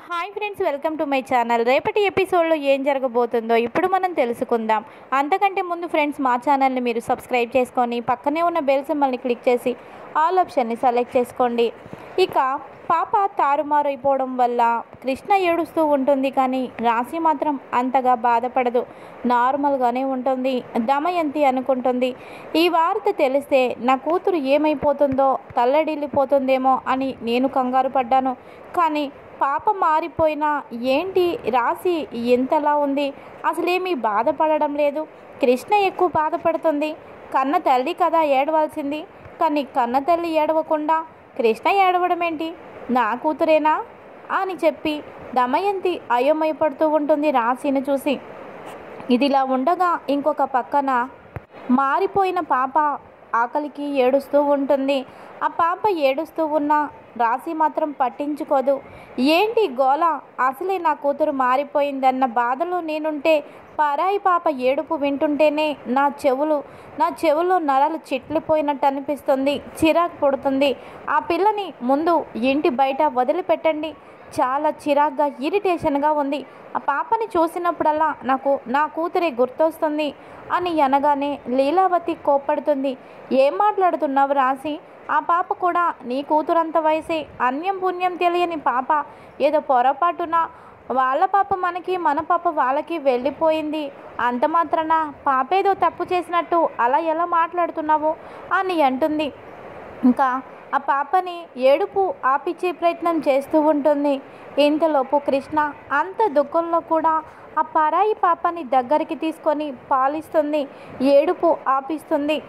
hi friends welcome to my channel రేపటి ఎపిసోడ్లో ఏం జరగబోతుందో ఇప్పుడు మనం తెలుసుకుందాం అంతకంటే ముందు ఫ్రెండ్స్ మా ఛానల్ని మీరు సబ్స్క్రైబ్ చేసుకొని పక్కనే ఉన్న బెల్ సింబల్ని క్లిక్ చేసి ఆల్ ఆప్షన్ని సెలెక్ట్ చేసుకోండి ఇక పాప తారుమారు అయిపోవడం వల్ల కృష్ణ ఏడుస్తూ ఉంటుంది కానీ రాశి మాత్రం అంతగా బాధపడదు నార్మల్గానే ఉంటుంది దమయంతి అనుకుంటుంది ఈ వార్త తెలిస్తే నా కూతురు ఏమైపోతుందో తల్లడిల్లిపోతుందేమో అని నేను కంగారు పడ్డాను కానీ పాప మారిపోయినా ఏంటి రాశి ఎంతలా ఉంది అసలేమీ బాధపడడం లేదు కృష్ణ ఎక్కువ బాధపడుతుంది కన్న తల్లి కదా ఏడవలసింది కానీ కన్న తల్లి ఏడవకుండా కృష్ణ ఏడవడం ఏంటి నా కూతురేనా అని చెప్పి దమయంతి అయోమయపడుతూ ఉంటుంది రాశిని చూసి ఇదిలా ఉండగా ఇంకొక పక్కన మారిపోయిన పాప ఆకలికి ఏడుస్తూ ఉంటుంది ఆ పాప ఏడుస్తూ ఉన్న రాశి మాత్రం పట్టించుకోదు ఏంటి గోల అసలే నా కూతురు మారిపోయిందన్న బాధలో నేనుంటే పరాయి పాప ఏడుపు వింటుంటేనే నా చెవులు నా చెవులో నరాలు చిట్లిపోయినట్టు అనిపిస్తుంది చిరాకు పుడుతుంది ఆ పిల్లని ముందు ఇంటి బయట వదిలిపెట్టండి చాలా చిరాగ్గా ఇరిటేషన్గా ఉంది ఆ పాపని చూసినప్పుడల్లా నాకు నా కూతురే గుర్తొస్తుంది అని అనగానే లీలావతి కోప్పడుతుంది ఏం మాట్లాడుతున్నావు రాసి ఆ పాప కూడా నీ కూతురంత వయసే అన్యం పుణ్యం తెలియని పాప ఏదో పొరపాటున వాళ్ళ పాప మనకి మన పాప వాళ్ళకి వెళ్ళిపోయింది అంత మాత్రాన పాప ఏదో తప్పు చేసినట్టు అలా ఎలా మాట్లాడుతున్నావు అని అంటుంది ఇంకా ఆ పాపని ఏడుపు ఆపిచ్చే ప్రయత్నం చేస్తూ ఉంటుంది ఇంతలోపు కృష్ణ అంత దుఃఖంలో కూడా ఆ పరాయి పాపని దగ్గరికి తీసుకొని పాలిస్తుంది ఏడుపు ఆపిస్తుంది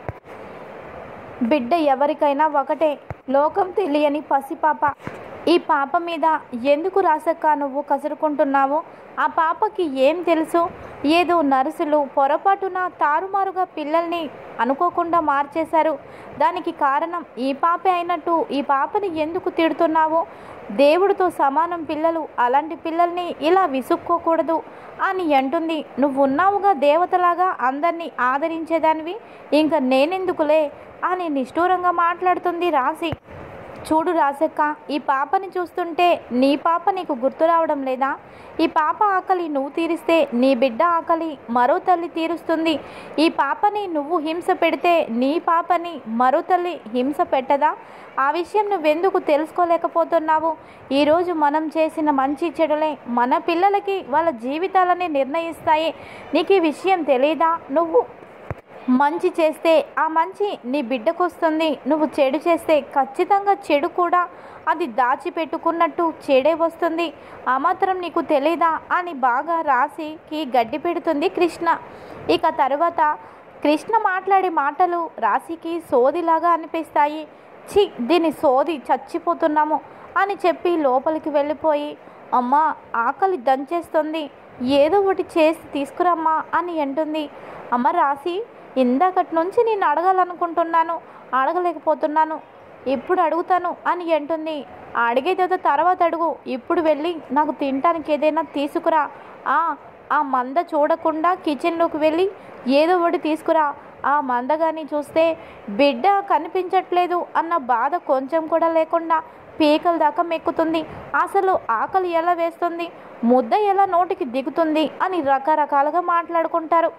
బిడ్డ ఎవరికైనా ఒకటే లోకం తెలియని పసిపాప ఈ పాప మీద ఎందుకు రాసక్క నువ్వు కసురుకుంటున్నావు ఆ పాపకి ఏం తెలుసు ఏదో నర్సులు పొరపాటున తారుమారుగా పిల్లల్ని అనుకోకుండా మార్చేశారు దానికి కారణం ఈ పాపే అయినట్టు ఈ పాపని ఎందుకు తిడుతున్నావు దేవుడితో సమానం పిల్లలు అలాంటి పిల్లల్ని ఇలా విసుక్కోకూడదు అని అంటుంది నువ్వు ఉన్నావుగా దేవతలాగా అందరినీ ఆదరించేదానివి ఇంకా నేనెందుకులే అని నిష్ఠూరంగా మాట్లాడుతుంది రాశి చూడు రాసక్క ఈ పాపని చూస్తుంటే నీ పాప నీకు గుర్తు రావడం లేదా ఈ పాప ఆకలి నువ్వు తీరిస్తే నీ బిడ్డ ఆకలి మరో తల్లి తీరుస్తుంది ఈ పాపని నువ్వు హింస పెడితే నీ పాపని మరో తల్లి హింస పెట్టదా ఆ విషయం నువ్వెందుకు తెలుసుకోలేకపోతున్నావు ఈరోజు మనం చేసిన మంచి చెడులే మన పిల్లలకి వాళ్ళ జీవితాలని నిర్ణయిస్తాయి నీకు ఈ విషయం తెలియదా నువ్వు మంచి చేస్తే ఆ మంచి నీ బిడ్డకు వస్తుంది నువ్వు చెడు చేస్తే ఖచ్చితంగా చెడు కూడా అది దాచిపెట్టుకున్నట్టు చెడే వస్తుంది ఆ మాత్రం నీకు తెలీదా అని బాగా రాసికి గడ్డి పెడుతుంది కృష్ణ ఇక తర్వాత కృష్ణ మాట్లాడే మాటలు రాశికి సోదిలాగా అనిపిస్తాయి చి దీని సోది చచ్చిపోతున్నాము అని చెప్పి లోపలికి వెళ్ళిపోయి అమ్మా ఆకలి దంచేస్తుంది ఏదో ఒకటి చేసి తీసుకురమ్మా అని అంటుంది అమ్మ రాసి ఇందాకటి నుంచి నేను అడగాలనుకుంటున్నాను అడగలేకపోతున్నాను ఇప్పుడు అడుగుతాను అని అంటుంది అడిగేదేదో తర్వాత అడుగు ఇప్పుడు వెళ్ళి నాకు తినటానికి ఏదైనా తీసుకురా ఆ ఆ మంద చూడకుండా కిచెన్లోకి వెళ్ళి ఏదో ఒకటి తీసుకురా ఆ మందగాని చూస్తే బిడ్డ కనిపించట్లేదు అన్న బాధ కొంచెం కూడా లేకుండా పీకల దాకా మెక్కుతుంది అసలు ఆకలి ఎలా వేస్తుంది ముద్ద ఎలా నోటికి దిగుతుంది అని రకరకాలుగా మాట్లాడుకుంటారు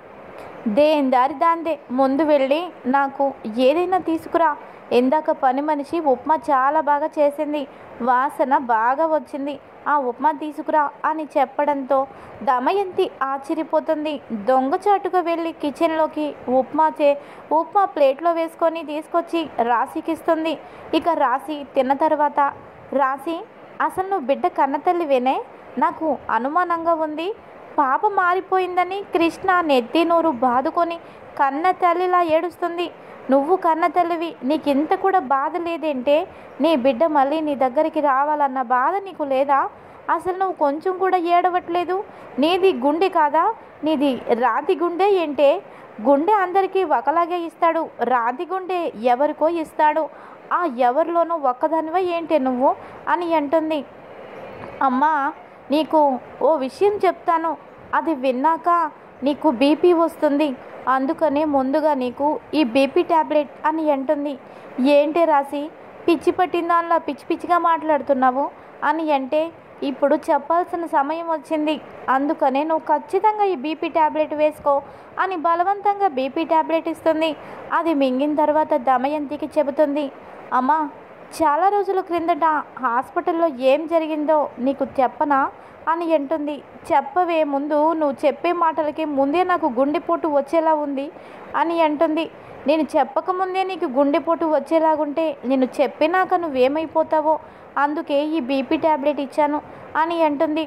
దేని దారి దాందే ముందు వెళ్ళి నాకు ఏదైనా తీసుకురా ఇందాక పని మనిషి ఉప్మా చాలా బాగా చేసింది వాసన బాగా వచ్చింది ఆ ఉప్మా తీసుకురా అని చెప్పడంతో దమయంతి ఆశ్చర్యపోతుంది దొంగచాటుగా వెళ్ళి కిచెన్లోకి ఉప్మా చే ఉప్మా ప్లేట్లో వేసుకొని తీసుకొచ్చి రాశికిస్తుంది ఇక రాశి తిన్న తర్వాత రాశి అసలు నువ్వు బిడ్డ కన్నతల్లివేనే నాకు అనుమానంగా ఉంది పాప మారిపోయిందని కృష్ణ నెత్తి నోరు బాదుకొని కన్న తల్లిలా ఏడుస్తుంది నువ్వు కన్న తల్లివి నీకింత కూడా బాధ లేదేంటే నీ బిడ్డ మళ్ళీ నీ దగ్గరికి రావాలన్న బాధ నీకు లేదా అసలు నువ్వు కొంచెం కూడా ఏడవట్లేదు నీది గుండె కాదా నీది రాతి గుండె ఏంటే గుండె అందరికీ ఒకలాగే ఇస్తాడు రాతి గుండె ఎవరికో ఇస్తాడు ఆ ఎవరిలోనూ ఒక్కదానివే ఏంటే నువ్వు అని అంటుంది అమ్మా నీకు ఓ విషయం చెప్తాను అది విన్నాక నీకు బీపీ వస్తుంది అందుకనే ముందుగా నీకు ఈ బీపీ ట్యాబ్లెట్ అని అంటుంది ఏంటి రాసి పిచ్చి పట్టిన దానిలా పిచ్చి పిచ్చిగా మాట్లాడుతున్నావు అని అంటే ఇప్పుడు చెప్పాల్సిన సమయం వచ్చింది అందుకనే నువ్వు ఖచ్చితంగా ఈ బీపీ ట్యాబ్లెట్ వేసుకో అని బలవంతంగా బీపీ ట్యాబ్లెట్ ఇస్తుంది అది మింగిన తర్వాత దమయంతికి చెబుతుంది అమ్మా చాలా రోజుల క్రిందట హాస్పిటల్లో ఏం జరిగిందో నీకు చెప్పనా అని అంటుంది చెప్పవే ముందు నువ్వు చెప్పే మాటలకి ముందే నాకు గుండెపోటు వచ్చేలా ఉంది అని అంటుంది నేను చెప్పకముందే నీకు గుండెపోటు వచ్చేలాగుంటే నేను చెప్పినాక నువ్వేమైపోతావో అందుకే ఈ బీపీ ట్యాబ్లెట్ ఇచ్చాను అని అంటుంది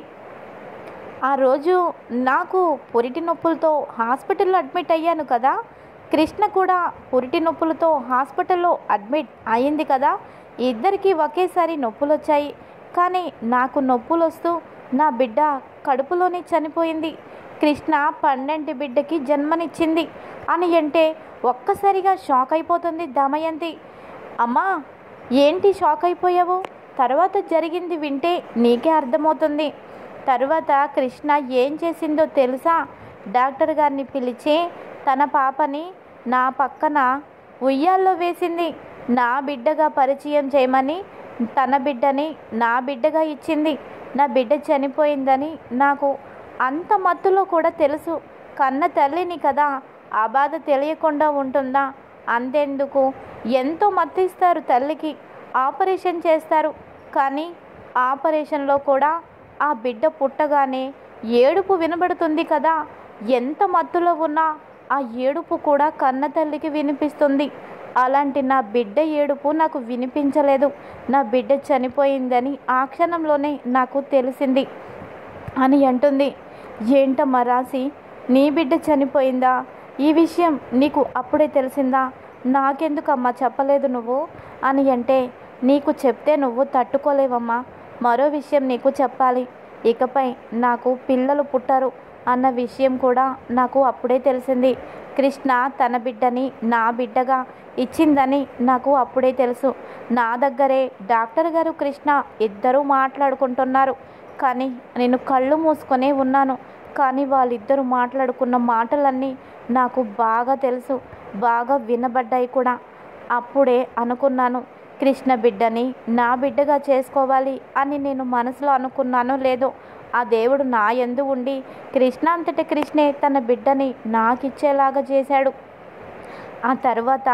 ఆ రోజు నాకు పురిటి నొప్పులతో హాస్పిటల్లో అడ్మిట్ అయ్యాను కదా కృష్ణ కూడా పురిటి నొప్పులతో హాస్పిటల్లో అడ్మిట్ అయింది కదా ఇద్దరికి ఒకేసారి నొప్పులు వచ్చాయి కానీ నాకు నొప్పులు వస్తూ నా బిడ్డ కడుపులోనే చనిపోయింది కృష్ణ పన్నెండు బిడ్డకి జన్మనిచ్చింది అని అంటే ఒక్కసారిగా షాక్ అయిపోతుంది దమయంతి అమ్మా ఏంటి షాక్ అయిపోయావు తర్వాత జరిగింది వింటే నీకే అర్థమవుతుంది తర్వాత కృష్ణ ఏం చేసిందో తెలుసా డాక్టర్ గారిని పిలిచి తన పాపని నా పక్కన ఉయ్యాల్లో వేసింది నా బిడ్డగా పరిచయం చేయమని తన బిడ్డని నా బిడ్డగా ఇచ్చింది నా బిడ్డ చనిపోయిందని నాకు అంత మత్తులో కూడా తెలుసు కన్న తల్లిని కదా ఆ బాధ తెలియకుండా ఉంటుందా అంతెందుకు ఎంతో మత్తు ఇస్తారు తల్లికి ఆపరేషన్ చేస్తారు కానీ ఆపరేషన్లో కూడా ఆ బిడ్డ పుట్టగానే ఏడుపు వినబడుతుంది కదా ఎంత మత్తులో ఉన్నా ఆ ఏడుపు కూడా కన్న తల్లికి వినిపిస్తుంది అలాంటి నా బిడ్డ ఏడుపు నాకు వినిపించలేదు నా బిడ్డ చనిపోయిందని ఆ క్షణంలోనే నాకు తెలిసింది అని అంటుంది ఏంటమ్మా రాసి నీ బిడ్డ చనిపోయిందా ఈ విషయం నీకు అప్పుడే తెలిసిందా నాకెందుకమ్మా చెప్పలేదు నువ్వు అని అంటే నీకు చెప్తే నువ్వు తట్టుకోలేవమ్మా మరో విషయం నీకు చెప్పాలి ఇకపై నాకు పిల్లలు పుట్టారు అన్న విషయం కూడా నాకు అప్పుడే తెలిసింది కృష్ణ తన బిడ్డని నా బిడ్డగా ఇచ్చిందని నాకు అప్పుడే తెలుసు నా దగ్గరే డాక్టర్ గారు కృష్ణ ఇద్దరూ మాట్లాడుకుంటున్నారు కానీ నేను కళ్ళు మూసుకొనే ఉన్నాను కానీ వాళ్ళిద్దరూ మాట్లాడుకున్న మాటలన్నీ నాకు బాగా తెలుసు బాగా వినబడ్డాయి కూడా అప్పుడే అనుకున్నాను కృష్ణ బిడ్డని నా బిడ్డగా చేసుకోవాలి అని నేను మనసులో అనుకున్నానో లేదో ఆ దేవుడు నా ఎందు ఉండి కృష్ణ అంతటి కృష్ణే తన బిడ్డని నాకిచ్చేలాగా చేశాడు ఆ తర్వాత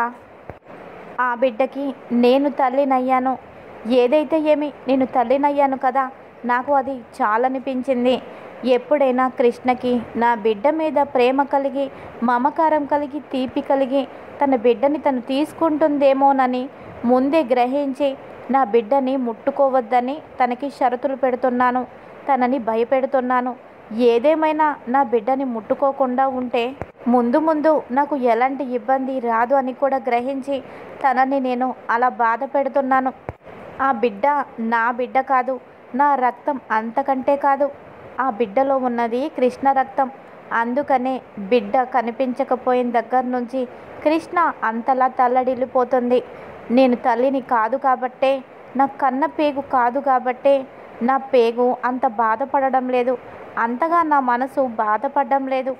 ఆ బిడ్డకి నేను తల్లినయ్యాను ఏదైతే ఏమి నేను తల్లినయ్యాను కదా నాకు అది చాలనిపించింది ఎప్పుడైనా కృష్ణకి నా బిడ్డ మీద ప్రేమ కలిగి మమకారం కలిగి తీపి కలిగి తన బిడ్డని తను తీసుకుంటుందేమోనని ముందే గ్రహించి నా బిడ్డని ముట్టుకోవద్దని తనకి షరతులు పెడుతున్నాను తనని భయపెడుతున్నాను ఏదేమైనా నా బిడ్డని ముట్టుకోకుండా ఉంటే ముందు ముందు నాకు ఎలాంటి ఇబ్బంది రాదు అని కూడా గ్రహించి తనని నేను అలా బాధ పెడుతున్నాను ఆ బిడ్డ నా బిడ్డ కాదు నా రక్తం అంతకంటే కాదు ఆ బిడ్డలో ఉన్నది కృష్ణ రక్తం అందుకనే బిడ్డ కనిపించకపోయిన దగ్గర నుంచి కృష్ణ అంతలా తల్లడిల్లిపోతుంది నేను తల్లిని కాదు కాబట్టే నా కన్న పేగు కాదు కాబట్టే నా పేగు అంత బాధపడడం లేదు అంతగా నా మనసు బాధపడడం లేదు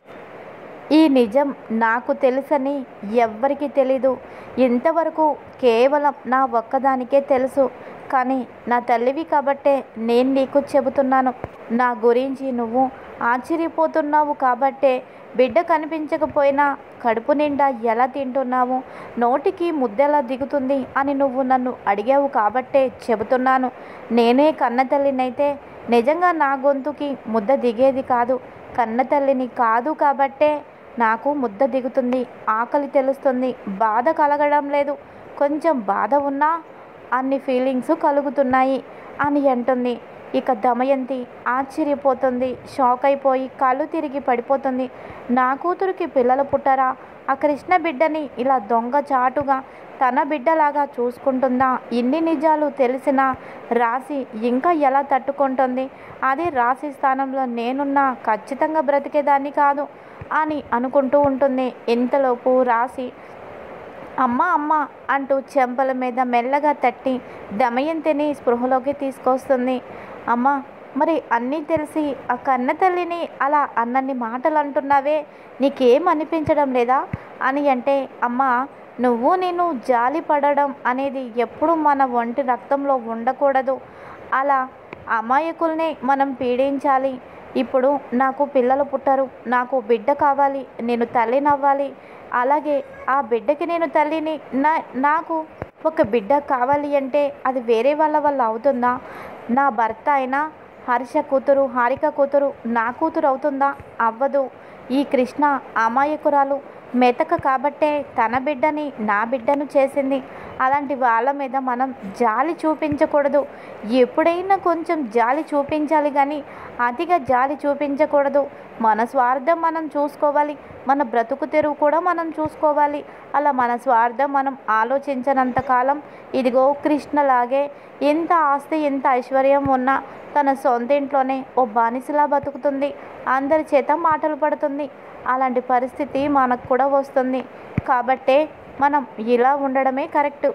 ఈ నిజం నాకు తెలుసని ఎవ్వరికీ తెలీదు ఇంతవరకు కేవలం నా ఒక్కదానికే తెలుసు కానీ నా తల్లివి కాబట్టే నేను నీకు చెబుతున్నాను నా గురించి నువ్వు ఆశ్చర్యపోతున్నావు కాబట్టే బిడ్డ కనిపించకపోయినా కడుపు నిండా ఎలా తింటున్నావు నోటికి ముద్దెలా దిగుతుంది అని నువ్వు నన్ను అడిగావు కాబట్టే చెబుతున్నాను నేనే కన్న తల్లినైతే నిజంగా నా గొంతుకి ముద్ద దిగేది కాదు కన్న తల్లిని కాదు కాబట్టే నాకు ముద్ద దిగుతుంది ఆకలి తెలుస్తుంది బాధ కలగడం లేదు కొంచెం బాధ ఉన్నా అన్ని ఫీలింగ్స్ కలుగుతున్నాయి అని అంటుంది ఇక దమయంతి ఆశ్చర్యపోతుంది షాక్ అయిపోయి కళ్ళు తిరిగి పడిపోతుంది నా కూతురికి పిల్లలు పుట్టారా ఆ కృష్ణ బిడ్డని ఇలా దొంగ చాటుగా తన బిడ్డలాగా చూసుకుంటుందా ఇన్ని నిజాలు తెలిసిన రాసి ఇంకా ఎలా తట్టుకుంటుంది అదే రాసి స్థానంలో నేనున్నా ఖచ్చితంగా బ్రతికేదాన్ని కాదు అని అనుకుంటూ ఉంటుంది ఇంతలోపు రాసి అమ్మ అమ్మ అంటూ చెంపల మీద మెల్లగా తట్టి దమయంతిని స్పృహలోకి తీసుకొస్తుంది అమ్మ మరి అన్నీ తెలిసి ఆ కన్న తల్లిని అలా అన్నన్ని మాటలు అంటున్నావే నీకేం అనిపించడం లేదా అని అంటే అమ్మ నువ్వు నేను జాలి పడడం అనేది ఎప్పుడు మన ఒంటి రక్తంలో ఉండకూడదు అలా అమాయకుల్ని మనం పీడించాలి ఇప్పుడు నాకు పిల్లలు పుట్టరు నాకు బిడ్డ కావాలి నేను తల్లిని అవ్వాలి అలాగే ఆ బిడ్డకి నేను తల్లిని నా నాకు ఒక బిడ్డ కావాలి అంటే అది వేరే వాళ్ళ వల్ల అవుతుందా నా భర్త అయినా హర్ష కూతురు హారిక కూతురు నా కూతురు అవుతుందా అవ్వదు ఈ కృష్ణ అమాయకురాలు మెతక కాబట్టే తన బిడ్డని నా బిడ్డను చేసింది అలాంటి వాళ్ళ మీద మనం జాలి చూపించకూడదు ఎప్పుడైనా కొంచెం జాలి చూపించాలి కానీ అతిగా జాలి చూపించకూడదు మన స్వార్థం మనం చూసుకోవాలి మన బ్రతుకు తెరువు కూడా మనం చూసుకోవాలి అలా మన స్వార్థం మనం ఆలోచించనంత కాలం ఇదిగో కృష్ణలాగే ఎంత ఆస్తి ఎంత ఐశ్వర్యం ఉన్నా తన సొంత ఇంట్లోనే ఓ బానిసలా బతుకుతుంది అందరి చేత మాటలు పడుతుంది అలాంటి పరిస్థితి మనకు కూడా వస్తుంది కాబట్టే మనం ఇలా ఉండడమే కరెక్ట్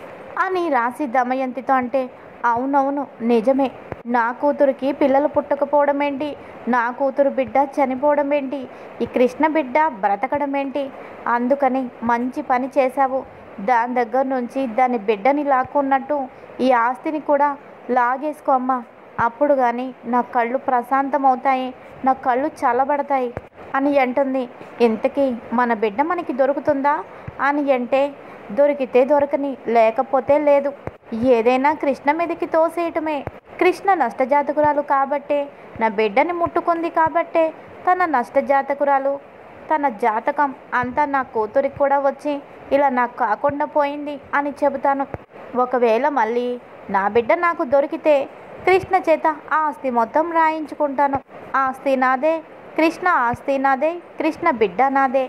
అని రాసి దమయంతితో అంటే అవునవును నిజమే నా కూతురికి పిల్లలు పుట్టకపోవడం ఏంటి నా కూతురు బిడ్డ చనిపోవడం ఏంటి ఈ కృష్ణ బిడ్డ బ్రతకడం ఏంటి అందుకని మంచి పని చేశావు దాని దగ్గర నుంచి దాని బిడ్డని లాక్కున్నట్టు ఈ ఆస్తిని కూడా లాగేసుకో అమ్మా అప్పుడు కానీ నా కళ్ళు ప్రశాంతం అవుతాయి నా కళ్ళు చల్లబడతాయి అని అంటుంది ఇంతకీ మన బిడ్డ మనకి దొరుకుతుందా అని అంటే దొరికితే దొరకని లేకపోతే లేదు ఏదైనా కృష్ణ మీదకి తోసేయటమే కృష్ణ నష్టజాతకురాలు కాబట్టే నా బిడ్డని ముట్టుకుంది కాబట్టే తన నష్టజాతకురాలు తన జాతకం అంతా నా కూతురికి కూడా వచ్చి ఇలా నాకు కాకుండా పోయింది అని చెబుతాను ఒకవేళ మళ్ళీ నా బిడ్డ నాకు దొరికితే కృష్ణ చేత ఆ ఆస్తి మొత్తం రాయించుకుంటాను ఆస్తి నాదే కృష్ణ ఆస్తి నాదే కృష్ణ బిడ్డ నాదే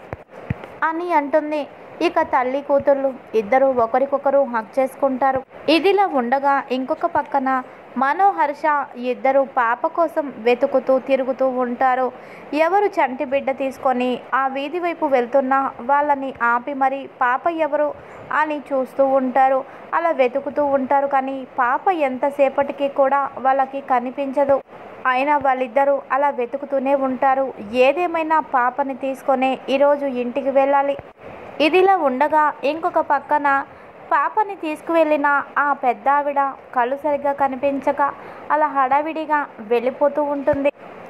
అని అంటుంది ఇక తల్లి కూతుళ్ళు ఇద్దరు ఒకరికొకరు హక్ చేసుకుంటారు ఇదిలా ఉండగా ఇంకొక పక్కన మనోహర్ష ఇద్దరు పాప కోసం వెతుకుతూ తిరుగుతూ ఉంటారు ఎవరు చంటి బిడ్డ తీసుకొని ఆ వీధి వైపు వెళ్తున్నా వాళ్ళని ఆపి మరి పాప ఎవరు అని చూస్తూ ఉంటారు అలా వెతుకుతూ ఉంటారు కానీ పాప ఎంతసేపటికి కూడా వాళ్ళకి కనిపించదు అయినా వాళ్ళిద్దరూ అలా వెతుకుతూనే ఉంటారు ఏదేమైనా పాపని తీసుకొని ఈరోజు ఇంటికి వెళ్ళాలి ఇదిలా ఉండగా ఇంకొక పక్కన పాపని తీసుకువెళ్ళిన ఆ పెద్ద ఆవిడ కళ్ళు సరిగ్గా కనిపించక అలా హడావిడిగా వెళ్ళిపోతూ ఉంటుంది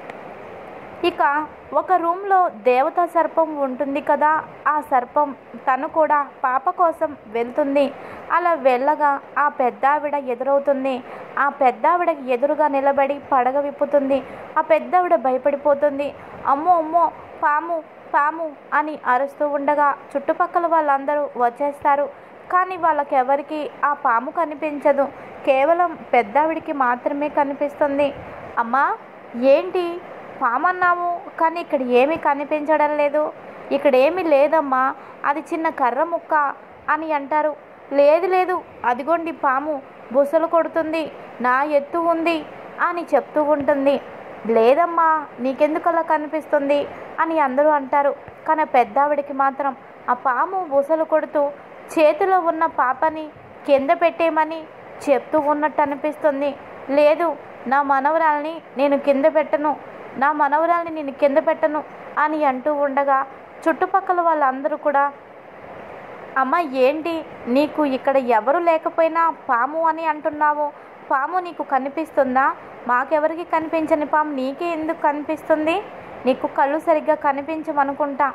ఇక ఒక రూమ్లో దేవతా సర్పం ఉంటుంది కదా ఆ సర్పం తను కూడా పాప కోసం వెళ్తుంది అలా వెళ్ళగా ఆ పెద్దావిడ ఎదురవుతుంది ఆ పెద్దావిడకి ఎదురుగా నిలబడి పడగ విప్పుతుంది ఆ పెద్దావిడ భయపడిపోతుంది అమ్మో అమ్మో పాము పాము అని అరుస్తూ ఉండగా చుట్టుపక్కల వాళ్ళందరూ వచ్చేస్తారు కానీ వాళ్ళకెవరికి ఆ పాము కనిపించదు కేవలం పెద్దావిడికి మాత్రమే కనిపిస్తుంది అమ్మా ఏంటి పాము అన్నాము కానీ ఇక్కడ ఏమీ కనిపించడం లేదు ఇక్కడ ఏమీ లేదమ్మా అది చిన్న కర్ర ముక్క అని అంటారు లేదు లేదు అదిగోండి పాము బుసలు కొడుతుంది నా ఎత్తు ఉంది అని చెప్తూ ఉంటుంది లేదమ్మా నీకెందుకు అలా కనిపిస్తుంది అని అందరూ అంటారు కానీ పెద్దావిడికి మాత్రం ఆ పాము బుసలు కొడుతూ చేతిలో ఉన్న పాపని కింద పెట్టేయమని చెప్తూ ఉన్నట్టు అనిపిస్తుంది లేదు నా మనవరాల్ని నేను కింద పెట్టను నా మనవరాల్ని నేను కింద పెట్టను అని అంటూ ఉండగా చుట్టుపక్కల వాళ్ళందరూ కూడా అమ్మ ఏంటి నీకు ఇక్కడ ఎవరు లేకపోయినా పాము అని అంటున్నావు పాము నీకు కనిపిస్తుందా మాకెవరికి కనిపించని పాము నీకే ఎందుకు కనిపిస్తుంది నీకు కళ్ళు సరిగ్గా కనిపించమనుకుంటా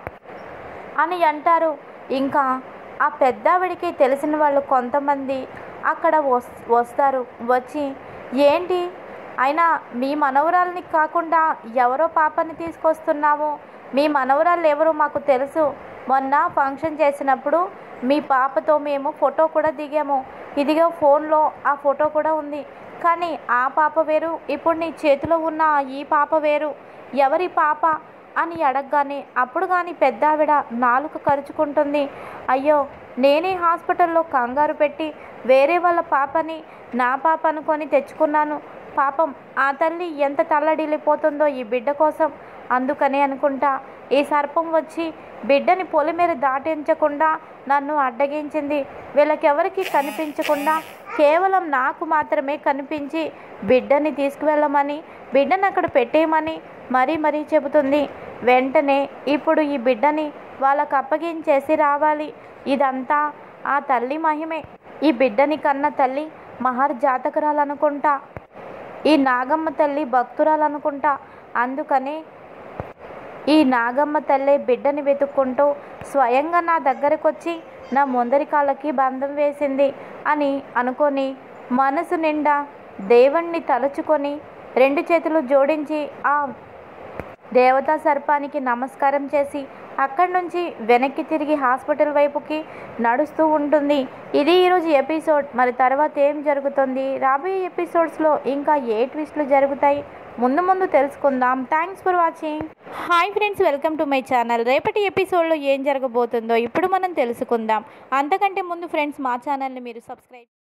అని అంటారు ఇంకా ఆ పెద్దావిడికి తెలిసిన వాళ్ళు కొంతమంది అక్కడ వస్ వస్తారు వచ్చి ఏంటి అయినా మీ మనవరాల్ని కాకుండా ఎవరో పాపని తీసుకొస్తున్నావు మీ మనవరాలు ఎవరో మాకు తెలుసు మొన్న ఫంక్షన్ చేసినప్పుడు మీ పాపతో మేము ఫోటో కూడా దిగాము ఇదిగో ఫోన్లో ఆ ఫోటో కూడా ఉంది కానీ ఆ పాప వేరు ఇప్పుడు నీ చేతిలో ఉన్న ఈ పాప వేరు ఎవరి పాప అని అడగగానే అప్పుడు కానీ పెద్దావిడ నాలుక కరుచుకుంటుంది అయ్యో నేనే హాస్పిటల్లో కంగారు పెట్టి వేరే వాళ్ళ పాపని నా పాప అనుకొని తెచ్చుకున్నాను పాపం ఆ తల్లి ఎంత తల్లడిల్లిపోతుందో ఈ బిడ్డ కోసం అందుకనే అనుకుంటా ఈ సర్పం వచ్చి బిడ్డని పొలిమేర దాటించకుండా నన్ను అడ్డగించింది వీళ్ళకెవరికి కనిపించకుండా కేవలం నాకు మాత్రమే కనిపించి బిడ్డని తీసుకువెళ్ళమని బిడ్డని అక్కడ పెట్టేయమని మరీ మరీ చెబుతుంది వెంటనే ఇప్పుడు ఈ బిడ్డని వాళ్ళకు అప్పగించేసి రావాలి ఇదంతా ఆ తల్లి మహిమే ఈ బిడ్డని కన్న తల్లి మహర్ జాతకురాలనుకుంటా ఈ నాగమ్మ తల్లి భక్తురాలు అనుకుంటా అందుకని ఈ నాగమ్మ తల్లి బిడ్డని వెతుక్కుంటూ స్వయంగా నా దగ్గరకు వచ్చి నా ముందరి కాళ్ళకి బంధం వేసింది అని అనుకొని మనసు నిండా దేవుణ్ణి తలుచుకొని రెండు చేతులు జోడించి ఆ దేవతా సర్పానికి నమస్కారం చేసి అక్కడి నుంచి వెనక్కి తిరిగి హాస్పిటల్ వైపుకి నడుస్తూ ఉంటుంది ఇది ఈరోజు ఎపిసోడ్ మరి తర్వాత ఏం జరుగుతుంది రాబోయే ఎపిసోడ్స్లో ఇంకా ఏ ట్విస్ట్లు జరుగుతాయి ముందు ముందు తెలుసుకుందాం thanks for watching hi friends welcome to my channel రేపటి ఎపిసోడ్లో ఏం జరగబోతుందో ఇప్పుడు మనం తెలుసుకుందాం అంతకంటే ముందు ఫ్రెండ్స్ మా ఛానల్ని మీరు సబ్స్క్రైబ్